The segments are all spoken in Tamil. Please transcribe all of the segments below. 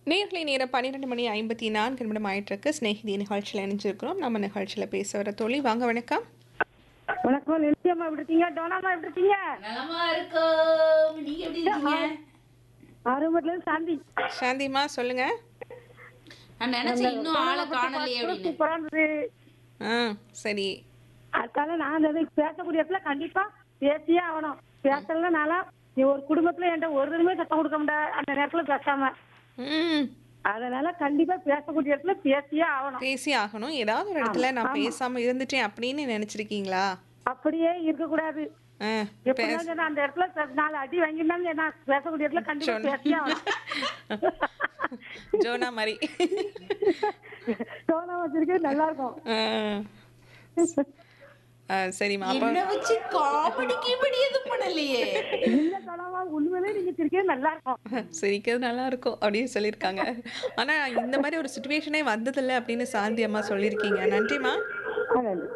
நேர்களை நேரம் பன்னிரெண்டு மணி ஐம்பத்தி நான்கு நிமிடம் ஆயிட்டிருக்கு ஸ்நேகிதி நிகழ்ச்சியில் இணைஞ்சிருக்கிறோம் நம்ம நிகழ்ச்சியில் பேச வர தோழி வாங்க வணக்கம் வணக்கம் நிச்சயமா எப்படி இருக்கீங்க டோனாமா எப்படி இருக்கீங்க நலமா இருக்கோம் நீங்க எப்படி இருக்கீங்க அருமட்ல இருந்து சாந்தி சாந்திமா சொல்லுங்க நான் நினைச்சேன் இன்னும் ஆளை காணலையே அப்படின்னு சூப்பரா இருந்தது ஆ சரி அதுக்காக நான் அந்த இது பேசக்கூடிய இடத்துல கண்டிப்பா பேசியே ஆகணும் பேசலனால நீ ஒரு குடும்பத்துல என்கிட்ட ஒரு இதுமே சத்தம் கொடுக்க முடியாது அந்த நேரத்துல பேசாம ம் அதனால கண்டிப்பா பேசக்கூடிய இடத்துல பேசியே ஆகணும் பேசி ஆகணும் ஏதாவது ஒரு இடத்துல நான் பேசாம இருந்துட்டேன் அப்படின்னு நினைச்சிருக்கீங்களா அப்படியே இருக்கக்கூடாது ஆ எப்படின்னா சொன்னா, அந்த இடத்துல பே- நாலு அடி வாங்கியிருந்தாலும் என்ன பேசக்கூடிய இடத்துல கண்டிப்பா பேசியே ஆகணும் ஜோனா மாதிரி டோனா வச்சிருக்கே நல்லா இருக்கும் ஆ. ஆ, சரிம்மா அப்போ என்ன வச்சு காமெடி கீமெடி எதுவும் பண்ணலையே இல்ல டோனாவா உண்மையிலே நீங்க சிரிக்கவே நல்லா இருக்கும் சிரிக்கிறது நல்லா இருக்கும் அப்படின்னு சொல்லியிருக்காங்க ஆனா இந்த மாதிரி ஒரு சுச்சுவேஷனே வந்ததில்லை அப்படின்னு சாந்தி அம்மா சொல்லியிருக்கீங்க நன்றிம்மா அதான்.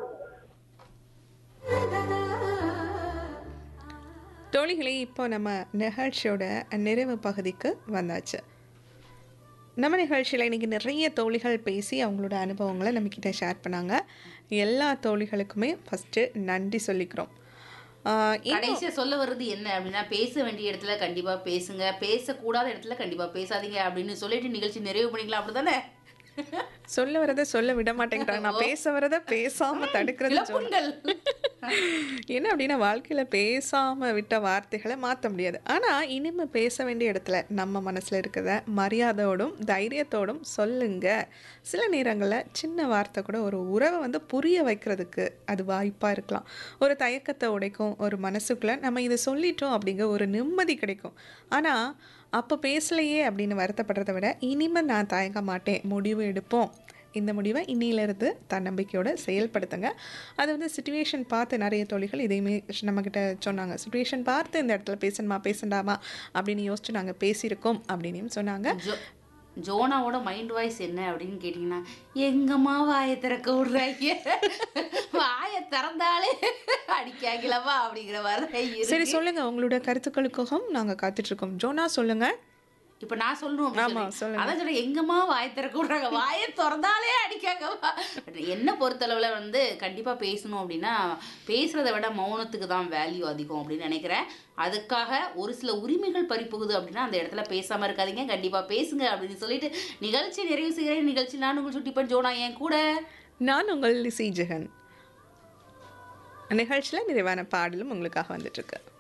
தோழிகளே இப்போ நம்ம நிகழ்ச்சியோட நிறைவு பகுதிக்கு வந்தாச்சு நம்ம நிகழ்ச்சியில் இன்னைக்கு நிறைய தோழிகள் பேசி அவங்களோட அனுபவங்களை நம்மக்கிட்ட ஷேர் பண்ணாங்க எல்லா தோழிகளுக்குமே ஃபஸ்ட்டு நன்றி சொல்லிக்கிறோம் ஆஹ் இன்னும் கடைசியா சொல்ல வர்றது என்ன அப்படின்னா பேச வேண்டிய இடத்துல கண்டிப்பா பேசுங்க பேசக்கூடாத இடத்துல கண்டிப்பா பேசாதீங்க அப்படின்னு சொல்லிட்டு நிகழ்ச்சி நிறைவு பண்ணிக்கலாம் அப்படிதானே சொல்ல வரதை சொல்ல விட மாட்டேங்கிறாங்க நான் பேச வரதை பேசாம தடுக்கிறது ஜோ- இழப்புண்கள் என்ன அப்படின்னா வாழ்க்கையில பேசாம விட்ட வார்த்தைகளை மாற்ற முடியாது ஆனா இனிமே பேச வேண்டிய இடத்துல நம்ம மனசுல இருக்கிறத மரியாதையோடும் தைரியத்தோடும் சொல்லுங்க சில நேரங்களில் சின்ன வார்த்தை கூட ஒரு உறவை வந்து புரிய வைக்கிறதுக்கு அது வாய்ப்பா இருக்கலாம் ஒரு தயக்கத்தை உடைக்கும் ஒரு மனசுக்குள்ள நம்ம இதை சொல்லிட்டோம் அப்படிங்கிற ஒரு நிம்மதி கிடைக்கும் ஆனா அப்போ பேசலையே அப்படின்னு வருத்தப்படுறதை விட இனிமே நான் தயங்க மாட்டேன் முடிவு எடுப்போம் இந்த முடிவை இன்னிலிருந்து தன்னம்பிக்கையோட செயல்படுத்துங்க அது வந்து சுச்சுவேஷன் பார்த்து நிறைய தொழில்கள் இதையுமே நம்மக்கிட்ட சொன்னாங்க சுச்சுவேஷன் பார்த்து இந்த இடத்துல பேசணுமா பேசண்டாமா அப்படின்னு யோசிச்சு நாங்கள் பேசியிருக்கோம் அப்படின்னு சொன்னாங்க ஜோ- ஜோனாவோட மைண்ட் வாய்ஸ் என்ன அப்படின்னு கேட்டிங்கன்னா எங்கம்மா வாயை திறக்க விடுறாங்க வாயை திறந்தாலே அடிக்காங்களவா அப்படிங்கிற மாதிரி தான் இருக்கு. சரி சொல்லுங்க உங்களோட கருத்துக்களுக்காகவும் நாங்கள் காத்துட்ருக்கோம் ஜோனா சொல்லுங்க இப்ப நான் சொல்லணும் அப்படி ஆமா, சொல்லி. சொல்லுங்க. அதான் சொல்றேன் எங்கம்மா வாயை திறக்க விடுறாங்க வாயை திறந்தாலே அடிக்காங்கவா என்ன பொறுத்தளவுல வந்து கண்டிப்பா பேசணும் அப்படின்னா பேசுறதை விட மௌனத்துக்கு தான் வேல்யூ அதிகம் அப்படின்னு நினைக்கிறேன் அதுக்காக ஒரு சில உரிமைகள் பறிப்புகுது அப்படின்னா அந்த இடத்துல பேசாம இருக்காதீங்க கண்டிப்பா பேசுங்க அப்படின்னு சொல்லிட்டு நிகழ்ச்சி நிறைவு செய்கிறேன் நிகழ்ச்சி நான் உங்கள் சுட்டிப்பன் ஜோனா என் கூட நான் உங்கள் லிசி ஜெகன் நிகழ்ச்சியில் நிறைவான பாடலும் உங்களுக்காக வந்துட்டுருக்கு